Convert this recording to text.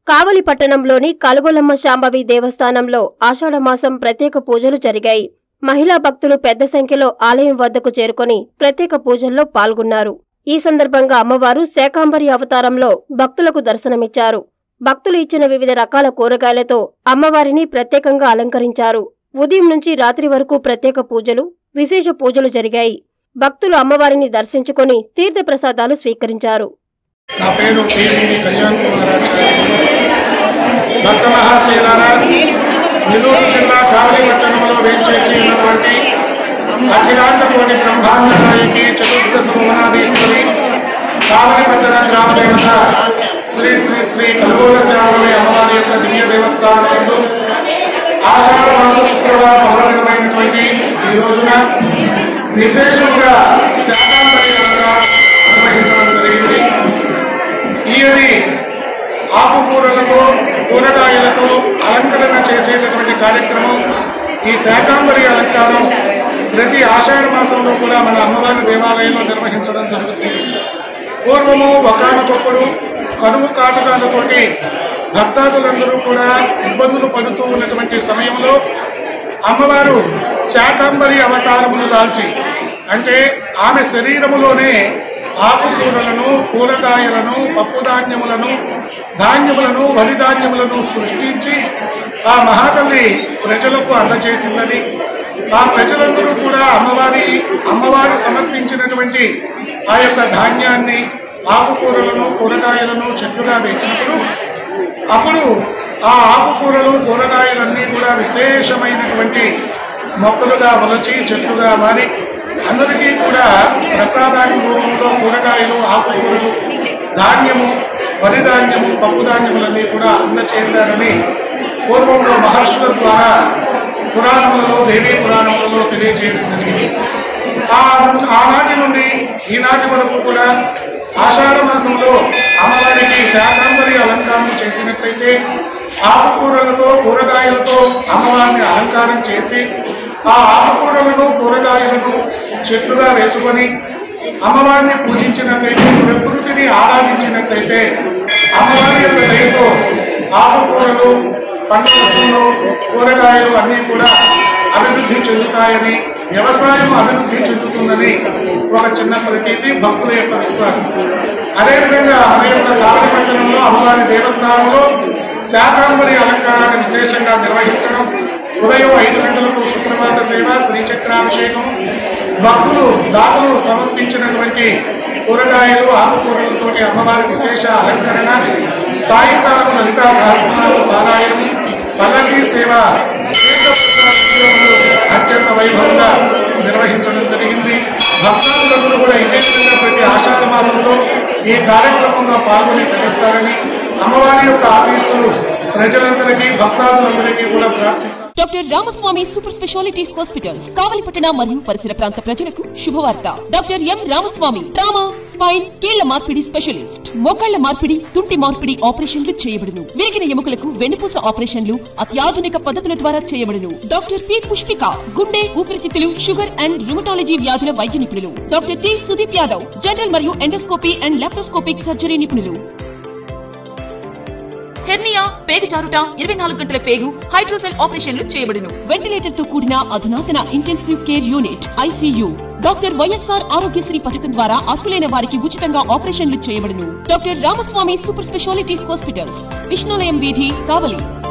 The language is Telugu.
కావలి పట్టణంలోని కలుగొలమ్మ శాంభవి దేవస్థానంలో ఆషాఢమాసం ప్రత్యేక పూజలు జరిగాయి మహిళా భక్తులు పెద్ద సంఖ్యలో ఆలయం వద్దకు చేరుకొని ప్రత్యేక పూజల్లో పాల్గొన్నారు ఈ సందర్భంగా అమ్మవారు శాకాంబరి అవతారంలో భక్తులకు దర్శనమిచ్చారు భక్తులు ఇచ్చిన వివిధ రకాల కూరగాయలతో అమ్మవారిని ప్రత్యేకంగా అలంకరించారు ఉదయం నుంచి రాత్రి వరకు ప్రత్యేక పూజలు విశేష పూజలు జరిగాయి భక్తులు అమ్మవారిని దర్శించుకొని తీర్థప్రసాదాలు స్వీకరించారు నా పేరు టీవీ కళ్యాణ్ కుమారాచార్య భక్త మహాశైలారా నెల్లూరు జిల్లా కావలి పట్టణంలో వేంచేసి ఉన్నటువంటి అఖిలాండ కోటి బ్రహ్మాండ నాయకి చతుర్దశ భువనాధీశ్వరి కావలి పట్టణ గ్రామ దేవత శ్రీ శ్రీ శ్రీ కలుగోల శ్యామలి అమ్మవారి యొక్క దివ్య దేవస్థానంలో ఆషాఢ మాస శుక్రవారం పౌర్ణమైనటువంటి ఈ రోజున విశేషంగా శాకాంబరిగా నిర్వహించడం జరిగింది ఈయని ఆకుకూరలతో కూరగాయలతో అలంకరణ చేసేటటువంటి కార్యక్రమం ఈ శాకాంబరి అలంకారం ప్రతి ఆషాఢ మాసంలో కూడా మన అమ్మవారి దేవాలయంలో నిర్వహించడం జరుగుతుంది పూర్వము ఒకనకొప్పుడు కరువు కాటకాలతోటి భక్తాదులందరూ కూడా ఇబ్బందులు పడుతూ ఉన్నటువంటి సమయంలో అమ్మవారు శాకాంబరి అవతారమును దాల్చి అంటే ఆమె శరీరములోనే ఆకుకూరలను కూరగాయలను పప్పు ధాన్యములను ధాన్యములను వరి ధాన్యములను సృష్టించి ఆ మహాతల్లి ప్రజలకు అందజేసిందని ఆ ప్రజలందరూ కూడా అమ్మవారి అమ్మవారు సమర్పించినటువంటి ఆ యొక్క ధాన్యాన్ని ఆకుకూరలను కూరగాయలను చెట్టుగా వేసినప్పుడు అప్పుడు ఆ ఆకుకూరలు కూరగాయలన్నీ కూడా విశేషమైనటువంటి మొక్కలుగా మొలచి చెట్లుగా మారి అందరికీ కూడా ప్రసాదాన్ని రూపంలో కూరగాయలు ఆకుకూరలు ధాన్యము వరి ధాన్యము పప్పు ధాన్యములన్నీ కూడా అందచేశారని పూర్వంలో మహర్షుల ద్వారా పురాణములలో దేవీ పురాణములలో తెలియజేయడం జరిగింది ఆ ఆనాటి నుండి ఈనాటి వరకు కూడా ఆషాఢ మాసంలో అమ్మవారికి శాకాంబరి అలంకారం చేసినట్లయితే ఆకుకూరలతో కూరగాయలతో అమ్మవారిని అలంకారం చేసి ఆ ఆకుకూరలను కూరగాయలను చెట్లుగా వేసుకొని అమ్మవారిని పూజించినట్లయితే ప్రకృతిని ఆరాధించినట్లయితే అమ్మవారి యొక్క దయతో ఆకుకూరలు పండ్ల వస్తువులు కూరగాయలు అన్నీ కూడా అభివృద్ధి చెందుతాయని వ్యవసాయం అభివృద్ధి చెందుతుందని ఒక చిన్న ప్రతీతి భక్తుల యొక్క విశ్వాసం అదేవిధంగా మన యొక్క కావలి పట్టణంలో అమ్మవారి దేవస్థానంలో శాకాంబరి అలంకారాన్ని విశేషంగా నిర్వహించడం ఉదయం ఐదు గంటలకు శుక్రవార సేవ శ్రీచక్రాభిషేకం భక్తులు దాతలు సమర్పించినటువంటి కూరగాయలు ఆకుకూరలతోటి అమ్మవారి విశేష అలంకరణ సాయంకాలం లలితా సహస్రనామ పారాయణం పల్లకీ సేవ తీర్థప్రసాదములు అత్యంత వైభవంగా నిర్వహించడం జరిగింది భక్తాదులందరూ కూడా ఇదే విధంగా ప్రతి ఆషాఢ మాసంలో ఈ కార్యక్రమంలో పాల్గొని తరిస్తారని అమ్మవారి యొక్క ఆశీస్సులు ప్రజలందరికీ భక్తాదులందరికీ కూడా ప్రార్థించారు doctor Ramaswamy super speciality hospitals కావలిపట్టణ మరియు పరిసర ప్రాంత ప్రజలకు శుభవార్త doctor M Ramaswamy trauma spine కీళ్ల మార్పిడి స్పెషలిస్ట్ మోకాళ్ల మార్పిడి తుంటి మార్పిడి ఆపరేషన్లు చేయబడును విరిగిన ఎముకలకు వెన్నుపూస ఆపరేషన్లు అత్యాధునిక పద్ధతుల ద్వారా చేయబడును డాక్టర్ పి పుష్పిక గుండె ఊపిరితిత్తులు షుగర్ అండ్ రుమటాలజీ వ్యాధుల వైద్య నిపుణులు doctor T Sudeep Yadav general మరియు ఎండోస్కోపీ అండ్ లాప్రోస్కోపిక్ సర్జరీ నిపుణులు హెర్నియా పేగు జారుట ఇరవై నాలుగు గంటల పేగు హైడ్రోసెల్ ఆపరేషన్లు చేయబడును వెంటిలేటర్ తో కూడిన అధునాతన intensive care unit ICU doctor YSR Arogyasri పథకం ద్వారా అర్హులైన వారికి ఉచితంగా ఆపరేషన్లు చేయబడును doctor Ramaswamy super speciality hospitals విష్ణులయం వీధి కావలి